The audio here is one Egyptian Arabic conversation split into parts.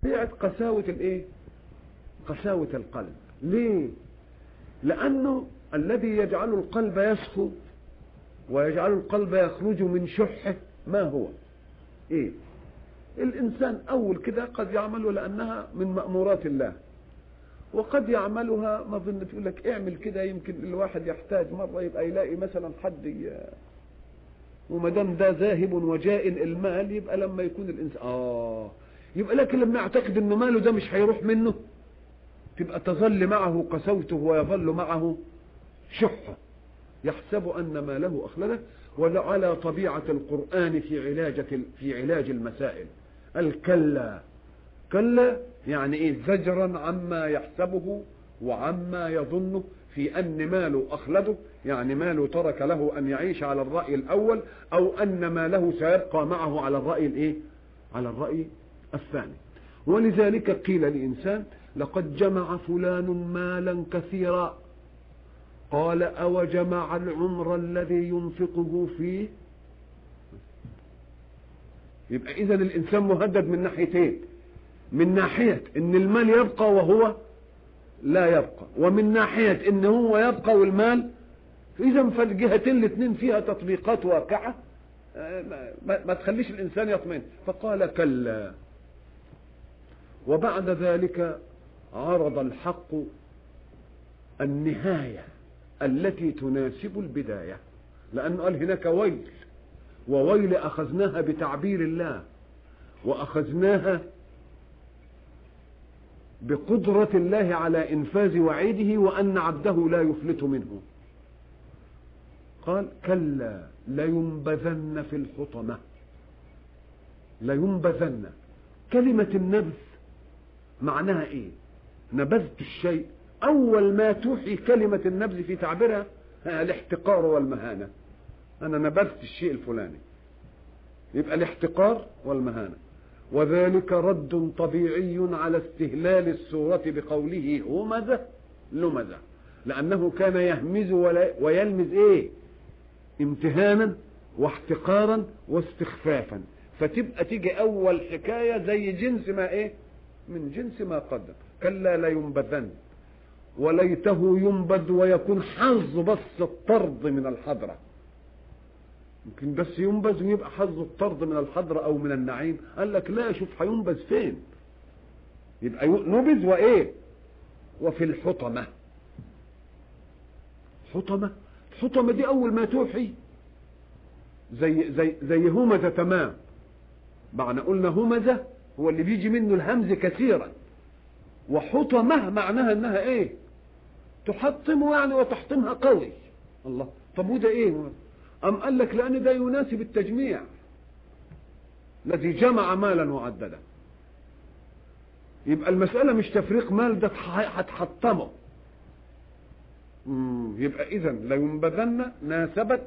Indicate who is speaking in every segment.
Speaker 1: طبيعة قساوة الايه قساوة القلب ليه لانه الذي يجعل القلب يسخو ويجعل القلب يخرج من شحه ما هو ايه الانسان اول كده قد يعمل لانها من مأمورات الله وقد يعملها ما ظن تقول لك اعمل كده يمكن الواحد يحتاج مرة يبقى يلاقي مثلا حد ي... وما دام ده ذاهب وجائل المال يبقى لما يكون الانسان اه يبقى لكن لما يعتقد ان ماله ده مش هيروح منه تبقى تظل معه قسوته ويظل معه شحه يحسب ان ماله اخلده وعلى طبيعة القرآن في علاج في علاج المسائل الكلا كلا يعني ايه زجرا عما يحسبه وعما يظنه في ان ماله اخلده يعني ماله ترك له ان يعيش على الرأي الاول او ان ماله سيبقى معه على الرأي الايه على الرأي الثاني ولذلك قيل لإنسان لقد جمع فلان مالا كثيرا قال أو جمع العمر الذي ينفقه فيه يبقى إذا الإنسان مهدد من ناحيتين من ناحية إن المال يبقى وهو لا يبقى ومن ناحية إن هو يبقى والمال إذا فالجهتين الاثنين فيها تطبيقات واقعة ما تخليش الإنسان يطمئن فقال كلا وبعد ذلك عرض الحق النهاية التي تناسب البداية لأنه قال هناك ويل وويل أخذناها بتعبير الله وأخذناها بقدرة الله على إنفاذ وعيده وأن عبده لا يفلت منه قال كلا لينبذن في الحطمة لينبذن كلمة النبذ معناها ايه نبذت الشيء اول ما توحي كلمة النبذ في تعبيرها الاحتقار والمهانة انا نبذت الشيء الفلاني يبقى الاحتقار والمهانة وذلك رد طبيعي على استهلال السورة بقوله همزة لمزة لأنه كان يهمز ويلمز إيه امتهانا واحتقارا واستخفافا فتبقى تيجي أول حكاية زي جنس ما إيه من جنس ما قدم كلا لا ينبذن وليته ينبذ ويكون حظ بس الطرد من الحضرة يمكن بس ينبذ ويبقى حظ الطرد من الحضرة او من النعيم قال لك لا شوف هينبذ فين يبقى نبذ وايه وفي الحطمة حطمة الحطمة دي اول ما توحي زي زي زي همزة تمام معنى قلنا همزة هو اللي بيجي منه الهمز كثيرا وحطمة معناها انها ايه تحطمه يعني وتحطمها قوي الله طب وده ايه ام قال لك لان ده يناسب التجميع الذي جمع مالا معددا يبقى المسألة مش تفريق مال ده هتحطمه يبقى اذا لينبذن ناسبت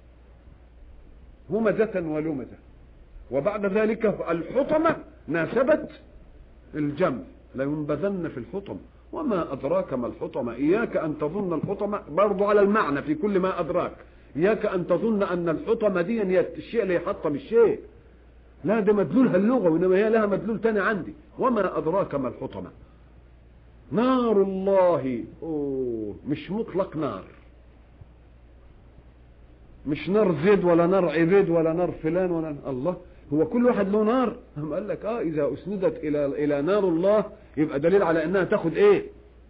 Speaker 1: همزة ولمزة وبعد ذلك الحطمة ناسبت الجمع لينبذن في الحطم وما أدراك ما الحطمة إياك أن تظن الحطمة برضو على المعنى في كل ما أدراك إياك أن تظن أن الحطمة دي الشيء اللي يحطم الشيء لا ده مدلولها اللغة وإنما هي لها مدلول تاني عندي وما أدراك ما الحطمة نار الله أوه مش مطلق نار مش نار زيد ولا نار عبيد ولا نار فلان ولا الله هو كل واحد له نار هم قال لك اه اذا اسندت الى الى نار الله يبقى دليل على انها تاخد ايه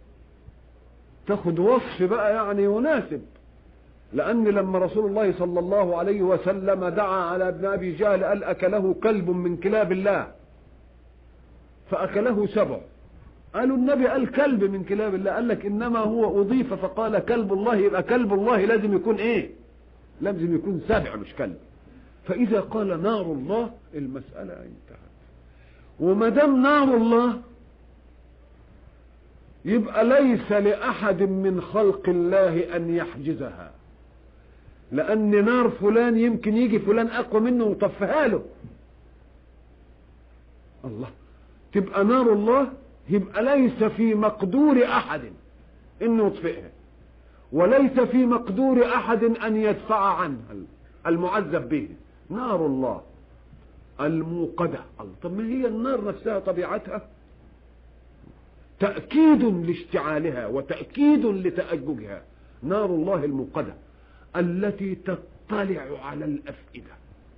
Speaker 1: تاخد وصف بقى يعني يناسب لان لما رسول الله صلى الله عليه وسلم دعا على ابن ابي جهل قال اكله كلب من كلاب الله فاكله سبع قالوا النبي قال كلب من كلاب الله قال لك انما هو اضيف فقال كلب الله يبقى كلب الله لازم يكون ايه لازم يكون سبع مش كلب فإذا قال نار الله المسألة انتهت وما دام نار الله يبقى ليس لأحد من خلق الله أن يحجزها لأن نار فلان يمكن يجي فلان أقوى منه ويطفيها له الله تبقى نار الله يبقى ليس في مقدور أحد أنه يطفئها وليس في مقدور أحد أن يدفع عنها المعذب به نار الله الموقدة الله طب ما هي النار نفسها طبيعتها تأكيد لاشتعالها وتأكيد لتأججها نار الله الموقدة التي تطلع على الأفئدة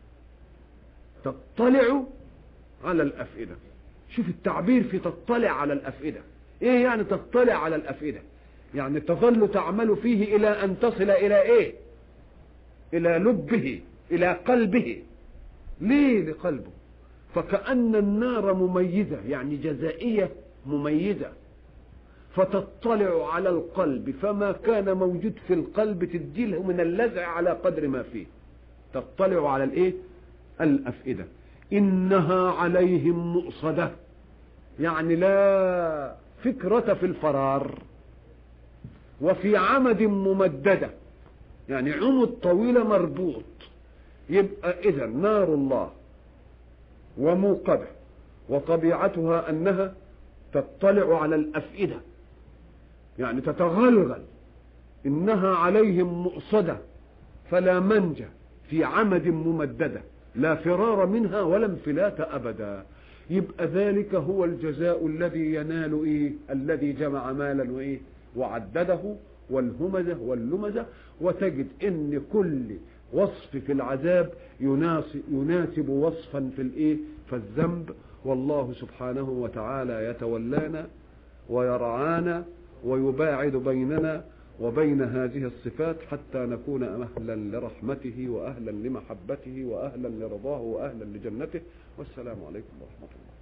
Speaker 1: تطلع على الأفئدة شوف التعبير في تطلع على الأفئدة ايه يعني تطلع على الأفئدة يعني تظل تعمل فيه إلى أن تصل إلى إيه إلى لبه إلى قلبه ليه لقلبه فكأن النار مميزة يعني جزائية مميزة فتطلع على القلب فما كان موجود في القلب تديله من اللذع على قدر ما فيه تطلع على الايه الافئده انها عليهم مؤصده يعني لا فكره في الفرار وفي عمد ممدده يعني عمد طويله مربوط يبقى اذا نار الله وموقده وطبيعتها انها تطلع على الافئده يعني تتغلغل انها عليهم مؤصده فلا منجى في عمد ممدده لا فرار منها ولا انفلات ابدا يبقى ذلك هو الجزاء الذي ينال ايه الذي جمع مالا وايه وعدده والهمزه واللمزه وتجد ان كل وصف في العذاب يناسب, يناسب وصفا في الايه في الذنب والله سبحانه وتعالى يتولانا ويرعانا ويباعد بيننا وبين هذه الصفات حتى نكون أهلا لرحمته وأهلا لمحبته وأهلا لرضاه وأهلا لجنته والسلام عليكم ورحمة الله